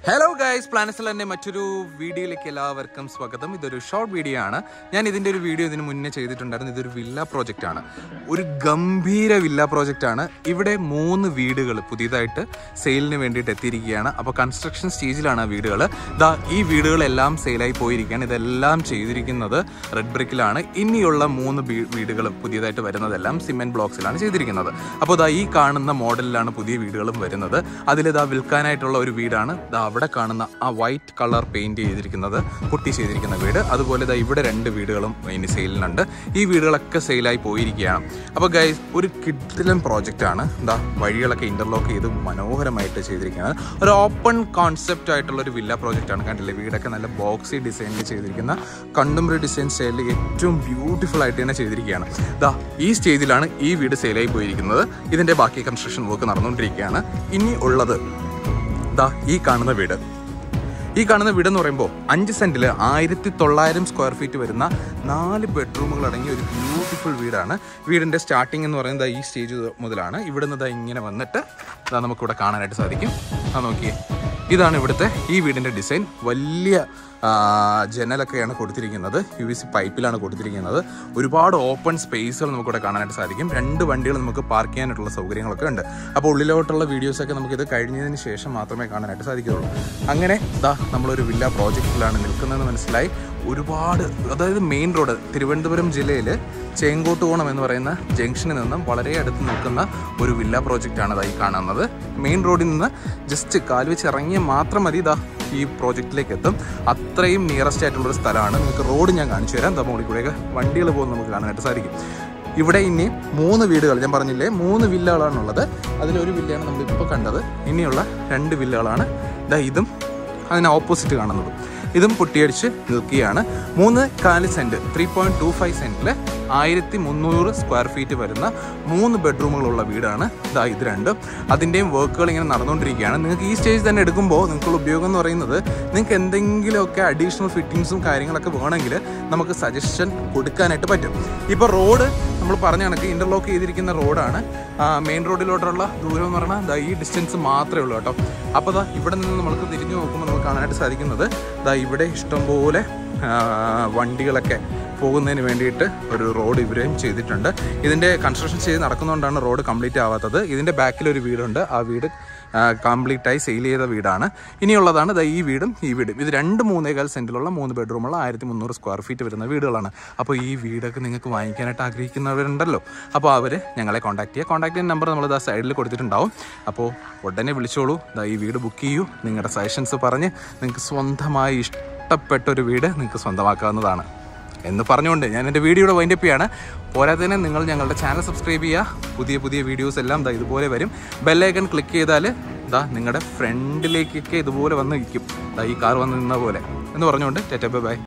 hello guys പ്ലാനസിലെ മറ്റൊരു വീഡിയോയിലേക്ക് എല്ലാവർക്കും സ്വാഗതം ഇതൊരു ഷോർട്ട് വീഡിയോ ആണ് ഞാൻ ഇതിൻ്റെ ഒരു വീഡിയോ ഇതിന് മുന്നേ ചെയ്തിട്ടുണ്ടായിരുന്നു ഇതൊരു വില്ല പ്രോജക്റ്റ് ആണ് ഒരു ഗംഭീര വില്ല പ്രോജക്റ്റ് ആണ് ഇവിടെ മൂന്ന് വീടുകൾ പുതിയതായിട്ട് സെയിലിന് വേണ്ടിയിട്ട് എത്തിയിരിക്കുകയാണ് അപ്പോൾ കൺസ്ട്രക്ഷൻ സ്റ്റേജിലാണ് ആ വീടുകൾ ദാ ഈ വീടുകളെല്ലാം സെയിലായി പോയിരിക്കുകയാണ് ഇതെല്ലാം ചെയ്തിരിക്കുന്നത് റെഡ് ബ്രിക്കിലാണ് ഇനിയുള്ള മൂന്ന് വീ- വീടുകൾ പുതിയതായിട്ട് വരുന്നതെല്ലാം സിമെന്റ് ബ്ലോക്സിലാണ് ചെയ്തിരിക്കുന്നത് അപ്പോൾ ദാ ഈ കാണുന്ന മോഡലിലാണ് പുതിയ വീടുകളും വരുന്നത് അതിൽ ഇതാ വിൽക്കാനായിട്ടുള്ള ഒരു വീടാണ് ദാ അവിടെ കാണുന്ന ആ വൈറ്റ് കളർ പെയിന്റ് ചെയ്തിരിക്കുന്നത് പുട്ടി ചെയ്തിരിക്കുന്ന വീട് അതുപോലെ ദാ ഇവിടെ രണ്ട് വീടുകളും ഇനി സെയിലിനുണ്ട് ഈ വീടുകളൊക്കെ സെയിലായി പോയിരിക്കുകയാണ് അപ്പോൾ ഗൈസ് ഒരു കിഡിലൻ പ്രോജക്റ്റ് ആണ് ദാ വഴികളൊക്കെ ഇന്റർലോക്ക് ചെയ്ത് മനോഹരമായിട്ട് ചെയ്തിരിക്കുകയാണ് ഒരു ഓപ്പൺ കോൺസെപ്റ്റ് ആയിട്ടുള്ള ഒരു വില്ല പ്രോജക്റ്റ് ആണ് കണ്ടില്ലേ വീടൊക്കെ നല്ല ബോക്സി ഡിസൈനിൽ ചെയ്തിരിക്കുന്ന കണ്ടംപററി ഡിസൈൻ സ്റ്റൈലിൽ ഏറ്റവും ബ്യൂട്ടിഫുൾ ആയിട്ട് തന്നെ ചെയ്തിരിക്കുകയാണ് ദാ ഈ സ്റ്റേജിലാണ് ഈ വീട് സെയിലായി പോയിരിക്കുന്നത് ഇതിന്റെ ബാക്കി കൺസ്ട്രക്ഷൻ വർക്ക് നടന്നുകൊണ്ടിരിക്കുകയാണ് ഇനി ഉള്ളത് ദാ ഈ കാണുന്ന വീട് ഈ കാണുന്ന വീട് എന്ന് പറയുമ്പോൾ അഞ്ച് സെന്റിൽ ആയിരത്തി തൊള്ളായിരം സ്ക്വയർ ഫീറ്റ് വരുന്ന നാല് ബെഡ്റൂമുകൾ അടങ്ങിയ ഒരു ബ്യൂട്ടിഫുൾ വീടാണ് വീടിന്റെ സ്റ്റാർട്ടിംഗ് എന്ന് പറയുന്നത് ദാ ഈ സ്റ്റേജ് മുതലാണ് ഇവിടുന്ന് ദാ ഇങ്ങനെ വന്നിട്ട് ദാ നമുക്കിവിടെ കാണാനായിട്ട് സാധിക്കും ആ നോക്കിയേ ഇതാണ് ഇവിടുത്തെ ഈ വീടിന്റെ ഡിസൈൻ വലിയ ആ, ജനലൊക്കെയാണ് കൊടുത്തിരിക്കുന്നത് യു വി സി പൈപ്പിലാണ് കൊടുത്തിരിക്കുന്നത് ഒരുപാട് ഓപ്പൺ സ്പേസുകൾ നമുക്കിവിടെ കാണാനായിട്ട് സാധിക്കും രണ്ട് വണ്ടികൾ നമുക്ക് പാർക്ക് ചെയ്യാനായിട്ടുള്ള സൗകര്യങ്ങളൊക്കെ ഉണ്ട് അപ്പോൾ ഉള്ളിലോട്ടുള്ള വീഡിയോസൊക്കെ നമുക്കിത് കഴിഞ്ഞതിന് ശേഷം മാത്രമേ കാണാനായിട്ട് സാധിക്കുകയുള്ളൂ അങ്ങനെ ദാ നമ്മളൊരു വില്ല പ്രോജക്റ്റിലാണ് നിൽക്കുന്നതെന്ന് മനസ്സിലായി ഒരുപാട് അതായത് മെയിൻ റോഡ് തിരുവനന്തപുരം ജില്ലയിൽ ചേങ്കോട്ടുകോണം എന്ന് പറയുന്ന ജംഗ്ഷനിൽ നിന്നും വളരെ അടുത്ത് നിൽക്കുന്ന ഒരു വില്ല പ്രോജക്റ്റാണ് ഇതായി കാണുന്നത് മെയിൻ റോഡിൽ നിന്ന് ജസ്റ്റ് കാല് വെച്ച് ഇറങ്ങിയാൽ മാത്രം മതി ഇതാ ഈ പ്രോജക്റ്റിലേക്ക് എത്തും അത്രയും നിയറസ്റ്റ് ആയിട്ടുള്ള ഒരു സ്ഥലമാണ് നിങ്ങൾക്ക് റോഡ് ഞാൻ കാണിച്ചു തരാം എന്താ മുകളിൽ കൂടെയൊക്കെ വണ്ടികൾ പോകുന്ന നമുക്ക് കാണാനായിട്ട് സാധിക്കും ഇവിടെ ഇനി മൂന്ന് വീടുകൾ ഞാൻ പറഞ്ഞില്ലേ മൂന്ന് വില്ലകളാണുള്ളത് അതിലൊരു വില്ലയാണ് നമ്മളിപ്പോൾ കണ്ടത് ഇനിയുള്ള രണ്ട് വില്ലകളാണ് ഇതാ ഇതും അതിന് ഓപ്പോസിറ്റ് കാണുന്നത് ഇതും പൊട്ടിയടിച്ച് നിൽക്കുകയാണ് മൂന്ന് കാല് cent three point two five സെന്റിൽ ആയിരത്തി മുന്നൂറ് സ്ക്വയർ ഫീറ്റ് വരുന്ന മൂന്ന് ബെഡ്റൂമുകളുള്ള വീടാണ് ഇതാ ഇത് രണ്ടും അതിൻ്റെയും വർക്കുകൾ ഇങ്ങനെ നടന്നുകൊണ്ടിരിക്കുകയാണ് നിങ്ങൾക്ക് ഈ സ്റ്റേജ് തന്നെ എടുക്കുമ്പോൾ നിങ്ങൾക്കുള്ള ഉപയോഗം എന്ന് പറയുന്നത് നിങ്ങൾക്ക് എന്തെങ്കിലുമൊക്കെ അഡീഷണൽ ഫിറ്റിങ്സും കാര്യങ്ങളൊക്കെ വേണമെങ്കിൽ നമുക്ക് സജഷൻ കൊടുക്കാനായിട്ട് പറ്റും ഇപ്പോൾ റോഡ് നമ്മൾ പറഞ്ഞ കണക്ക് ഇന്റർലോക്ക് ചെയ്തിരിക്കുന്ന റോഡാണ് മെയിൻ റോഡിലോട്ടുള്ള ദൂരം എന്ന് പറഞ്ഞാൽ ദാ ഈ ഡിസ്റ്റൻസ് മാത്രമേ ഉള്ളൂ കേട്ടോ അപ്പോൾ ദാ ഇവിടെ നിന്ന് നമ്മൾക്ക് തിരിഞ്ഞു നോക്കുമ്പോൾ നമുക്ക് കാണാനായിട്ട് സാധിക്കുന്നത് ദാ ഇവിടെ ഇഷ്ടംപോലെ ആ, വണ്ടികളൊക്കെ പോകുന്നതിന് വേണ്ടിയിട്ട് ഒരു റോഡ് ഇവരെയും ചെയ്തിട്ടുണ്ട് ഇതിൻ്റെ കൺസ്ട്രക്ഷൻ ചെയ്ത് നടക്കുന്നതുകൊണ്ടാണ് റോഡ് കംപ്ലീറ്റ് ആവാത്തത് ഇതിൻ്റെ ബാക്കിൽ ഒരു വീടുണ്ട് ആ വീട് കംപ്ലീറ്റ് ആയി സെയിൽ ചെയ്ത വീടാണ് ഇനിയുള്ളതാണ് ദാ ഈ വീടും ഈ വീടും ഇത് രണ്ട് മൂന്നേകാൽ സെന്റിലുള്ള മൂന്ന് ബെഡ്റൂമുള്ള ആയിരത്തി മുന്നൂറ് സ്ക്വയർ ഫീറ്റ് വരുന്ന വീടുകളാണ് അപ്പോൾ ഈ വീടൊക്കെ നിങ്ങൾക്ക് വാങ്ങിക്കാനായിട്ട് ആഗ്രഹിക്കുന്നവരുണ്ടല്ലോ അപ്പോൾ അവർ ഞങ്ങളെ കോൺടാക്ട് ചെയ്യുക കോൺടാക്ട് ചെയ്യുന്ന നമ്പർ നമ്മൾ ദാ സൈഡിൽ കൊടുത്തിട്ടുണ്ടാവും അപ്പോൾ ഉടനെ വിളിച്ചോളൂ ദാ ഈ വീട് ബുക്ക് ചെയ്യൂ നിങ്ങളുടെ സജഷൻസ് പറഞ്ഞ് നിങ്ങൾക്ക് സ്വന്തമായി ഇഷ്ടപ്പെട്ട ഒരു വീട് നിങ്ങൾക്ക് സ്വന്തമാക്കാവുന്നതാണ് എന്ന് പറഞ്ഞുകൊണ്ട് ഞാൻ എൻ്റെ വീഡിയോയുടെ വൈൻഡപ്പ് ചെയ്യാണ് പോരാത്തതിന് നിങ്ങൾ ഞങ്ങളുടെ ചാനൽ സബ്സ്ക്രൈബ് ചെയ്യുക പുതിയ പുതിയ വീഡിയോസ് എല്ലാം ദാ ഇതുപോലെ വരും ബെല്ലൈക്കൺ ക്ലിക്ക് ചെയ്താൽ ദാ നിങ്ങളുടെ ഫ്രണ്ടിലേക്കൊക്കെ ഇതുപോലെ വന്ന് നിൽക്കും ദാ ഈ കാർ വന്ന് നിന്ന പോലെ എന്ന് പറഞ്ഞുകൊണ്ട് ടെറ്റ ബൈ